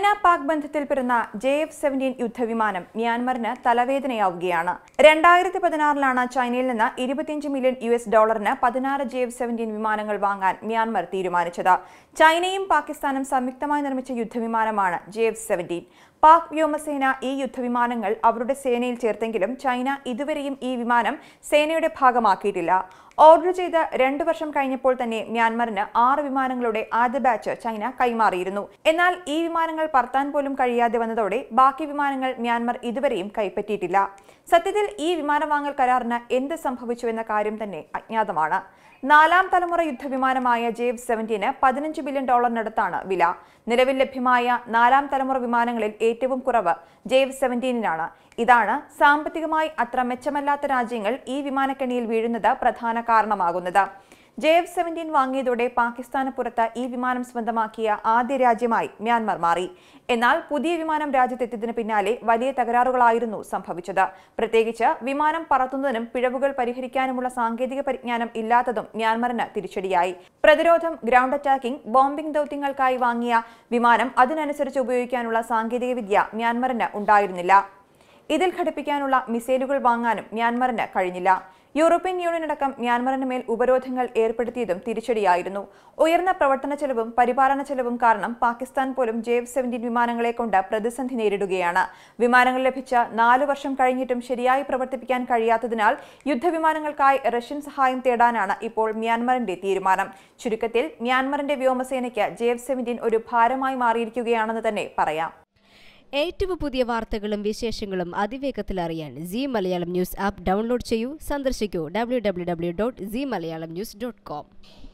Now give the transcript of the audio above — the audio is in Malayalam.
ചൈന പാക് ബന്ധത്തിൽ പിറന്ന ജെ എഫ് സെവൻറ്റീൻ യുദ്ധവിമാനം മ്യാൻമറിന് തലവേദനയാവുകയാണ് രണ്ടായിരത്തി പതിനാറിലാണ് ചൈനയിൽ നിന്ന് ഇരുപത്തിയഞ്ച് മില്യൺ യു എസ് ഡോളറിന് പതിനാറ് ജെ എഫ് സെവൻറ്റീൻ വിമാനങ്ങൾ വാങ്ങാൻ മ്യാൻമർ തീരുമാനിച്ചത് ചൈനയും പാകിസ്ഥാനും സംയുക്തമായി നിർമ്മിച്ച യുദ്ധവിമാനമാണ് ജെ എഫ് സെവൻറ്റീൻ പാക് വ്യോമസേന ഈ യുദ്ധവിമാനങ്ങൾ അവരുടെ സേനയിൽ ചേർത്തെങ്കിലും ചൈന ഇതുവരെയും ഈ വിമാനം സേനയുടെ ഭാഗമാക്കിയിട്ടില്ല ഓർഡർ ചെയ്ത് രണ്ടു വർഷം കഴിഞ്ഞപ്പോൾ തന്നെ മ്യാൻമറിന് ആറ് വിമാനങ്ങളുടെ ആദ്യ ബാച്ച് ചൈന കൈമാറിയിരുന്നു എന്നാൽ ഈ വിമാനങ്ങൾ പറത്താൻ പോലും കഴിയാതെ വന്നതോടെ ബാക്കി വിമാനങ്ങൾ മ്യാൻമർ ഇതുവരെയും കൈപ്പറ്റിയിട്ടില്ല സത്യത്തിൽ ഈ വിമാന വാങ്ങൽ കരാറിന് എന്ത് സംഭവിച്ചുവെന്ന കാര്യം തന്നെ അജ്ഞാതമാണ് നാലാം തലമുറ യുദ്ധവിമാനമായ ജേവ് സെവൻറ്റീന് പതിനഞ്ച് ബില്യൺ ഡോളറിനടുത്താണ് വില നിലവിൽ ലഭ്യമായ നാലാം തലമുറ വിമാനങ്ങളിൽ ഏറ്റവും കുറവ് ജേവ് സെവൻറ്റീനിനാണ് ഇതാണ് സാമ്പത്തികമായി അത്ര മെച്ചമല്ലാത്ത രാജ്യങ്ങൾ ഈ വിമാനക്കെണിയിൽ വീഴുന്നത് പ്രധാന കാരണമാകുന്നത് ജെ എഫ് സെവൻറ്റീൻ വാങ്ങിയതോടെ പാകിസ്ഥാന് പുറത്ത് ഈ വിമാനം സ്വന്തമാക്കിയ ആദ്യ രാജ്യമായി മ്യാൻമർ മാറി എന്നാൽ പുതിയ വിമാനം രാജ്യത്തെത്തിയതിന് പിന്നാലെ വലിയ തകരാറുകളായിരുന്നു സംഭവിച്ചത് പ്രത്യേകിച്ച് വിമാനം പറത്തുന്നതിനും പിഴവുകൾ പരിഹരിക്കാനുമുള്ള സാങ്കേതിക പരിജ്ഞാനം ഇല്ലാത്തതും മ്യാൻമറിന് തിരിച്ചടിയായി പ്രതിരോധം ഗ്രൗണ്ട് അറ്റാക്കിംഗ് ബോംബിംഗ് ദൌത്യങ്ങൾക്കായി വാങ്ങിയ വിമാനം അതിനനുസരിച്ച് ഉപയോഗിക്കാനുള്ള സാങ്കേതികവിദ്യ മ്യാൻമറിന് ഉണ്ടായിരുന്നില്ല ഇതിൽ ഘടിപ്പിക്കാനുള്ള മിസൈലുകൾ വാങ്ങാനും മ്യാൻമറിന് കഴിഞ്ഞില്ല യൂറോപ്യൻ യൂണിയൻ അടക്കം മ്യാൻമറിന് മേൽ ഉപരോധങ്ങൾ ഏർപ്പെടുത്തിയതും തിരിച്ചടിയായിരുന്നു ഉയർന്ന പ്രവർത്തന ചെലവും പരിപാലന ചെലവും കാരണം പാകിസ്ഥാൻ പോലും ജേവ് സെവൻറ്റീൻ വിമാനങ്ങളെ കൊണ്ട് പ്രതിസന്ധി നേരിടുകയാണ് വിമാനങ്ങൾ ലഭിച്ച നാലു വർഷം കഴിഞ്ഞിട്ടും ശരിയായി പ്രവർത്തിപ്പിക്കാൻ കഴിയാത്തതിനാൽ യുദ്ധവിമാനങ്ങൾക്കായി റഷ്യൻ സഹായം തേടാനാണ് ഇപ്പോൾ മ്യാൻമറിന്റെ തീരുമാനം ചുരുക്കത്തിൽ മ്യാൻമറിന്റെ വ്യോമസേനയ്ക്ക് ജേവ് സെവൻറ്റീൻ ഒരു ഭാരമായി മാറിയിരിക്കുകയാണെന്ന് തന്നെ പറയാം ഏറ്റവും പുതിയ വാർത്തകളും വിശേഷങ്ങളും അതിവേഗത്തിൽ അറിയാൻ C Malayalam news app download ചെയ്യൂ സന്ദർശിക്കൂ W W W dot C Malayalam news dot com